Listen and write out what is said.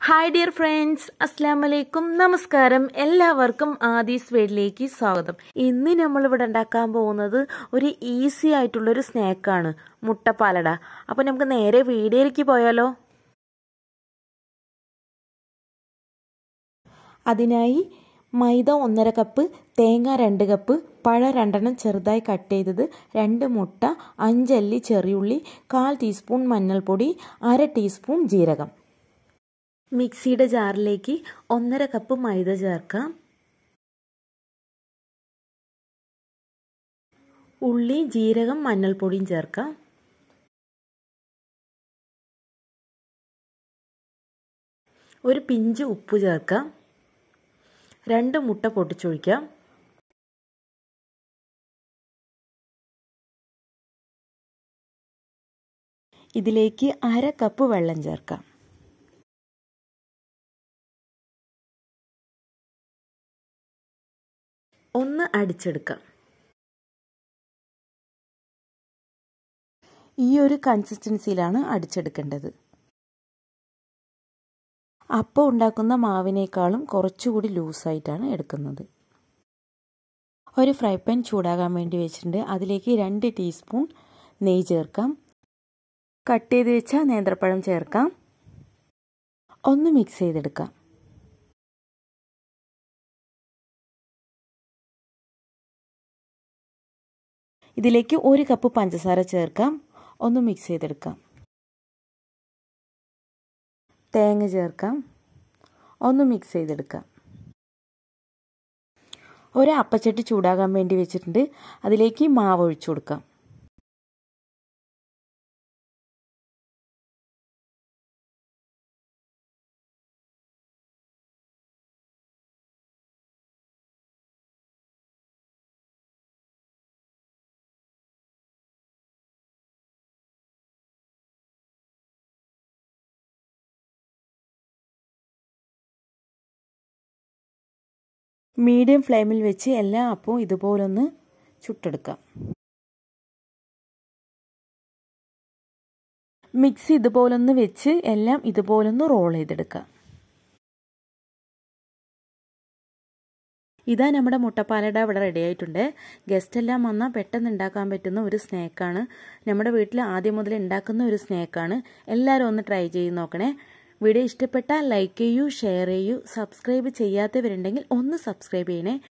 hi dear friends അസ്സാം വലൈക്കും നമസ്കാരം എല്ലാവർക്കും ആദീസ് വീട്ടിലേക്ക് സ്വാഗതം ഇന്ന് നമ്മളിവിടെ ഉണ്ടാക്കാൻ പോകുന്നത് ഒരു ഈസി ആയിട്ടുള്ളൊരു സ്നാക്കാണ് മുട്ടപ്പാലട അപ്പോൾ നമുക്ക് നേരെ വീഡിയോയിലേക്ക് പോയാലോ അതിനായി മൈദ ഒന്നര കപ്പ് തേങ്ങ രണ്ട് കപ്പ് പഴ രണ്ടെണ്ണം ചെറുതായി കട്ട് ചെയ്തത് രണ്ട് മുട്ട അഞ്ചല്ലി ചെറിയുള്ളി കാൽ ടീസ്പൂൺ മഞ്ഞൾപ്പൊടി അര ടീസ്പൂൺ ജീരകം മിക്സിയുടെ ജാറിലേക്ക് ഒന്നര കപ്പ് മൈദ ചേർക്കാം ഉള്ളി ജീരകം മഞ്ഞൾപ്പൊടിയും ചേർക്കാം ഒരു പിഞ്ച് ഉപ്പ് ചേർക്കാം രണ്ട് മുട്ട പൊട്ടിച്ചൊഴിക്കാം ഇതിലേക്ക് അര കപ്പ് വെള്ളം ചേർക്കാം ഒന്ന് അടിച്ചെടുക്കാം ഈ ഒരു കൺസിസ്റ്റൻസിയിലാണ് അടിച്ചെടുക്കേണ്ടത് അപ്പം ഉണ്ടാക്കുന്ന മാവിനേക്കാളും കുറച്ചുകൂടി ലൂസായിട്ടാണ് എടുക്കുന്നത് ഒരു ഫ്രൈ പാൻ ചൂടാകാൻ വേണ്ടി വെച്ചിട്ടുണ്ട് അതിലേക്ക് രണ്ട് ടീസ്പൂൺ നെയ്യ് ചേർക്കാം കട്ട് ചെയ്ത് വെച്ച നേന്ത്രപ്പഴം ചേർക്കാം ഒന്ന് മിക്സ് ചെയ്തെടുക്കാം ഇതിലേക്ക് ഒരു കപ്പ് പഞ്ചസാര ചേർക്കാം ഒന്ന് മിക്സ് ചെയ്തെടുക്കാം തേങ്ങ ചേർക്കാം ഒന്ന് മിക്സ് ചെയ്തെടുക്കാം ഒരു അപ്പച്ചട്ടി ചൂടാകാൻ വേണ്ടി വെച്ചിട്ടുണ്ട് അതിലേക്ക് മാവ് ഒഴിച്ചു കൊടുക്കാം മീഡിയം ഫ്ലെയിമിൽ വെച്ച് എല്ലാ അപ്പവും ഇതുപോലൊന്ന് ചുട്ടെടുക്കാം മിക്സി ഇതുപോലൊന്ന് വെച്ച് എല്ലാം ഇതുപോലൊന്ന് റോൾ ചെയ്തെടുക്കാം ഇതാ നമ്മുടെ മുട്ടപ്പാലട ഇവിടെ റെഡി ആയിട്ടുണ്ട് ഗസ്റ്റ് എല്ലാം വന്നാൽ പെട്ടെന്ന് ഉണ്ടാക്കാൻ പറ്റുന്ന ഒരു സ്നാക്കാണ് നമ്മുടെ വീട്ടിൽ ആദ്യം മുതൽ ഉണ്ടാക്കുന്ന ഒരു സ്നാക്കാണ് എല്ലാവരും ഒന്ന് ട്രൈ ചെയ്ത് നോക്കണേ വീഡിയോ ഇഷ്ടപ്പെട്ടാൽ ലൈക്ക് ചെയ്യൂ ഷെയർ ചെയ്യൂ സബ്സ്ക്രൈബ് ചെയ്യാത്തവരുണ്ടെങ്കിൽ ഒന്ന് സബ്സ്ക്രൈബ് ചെയ്യണേ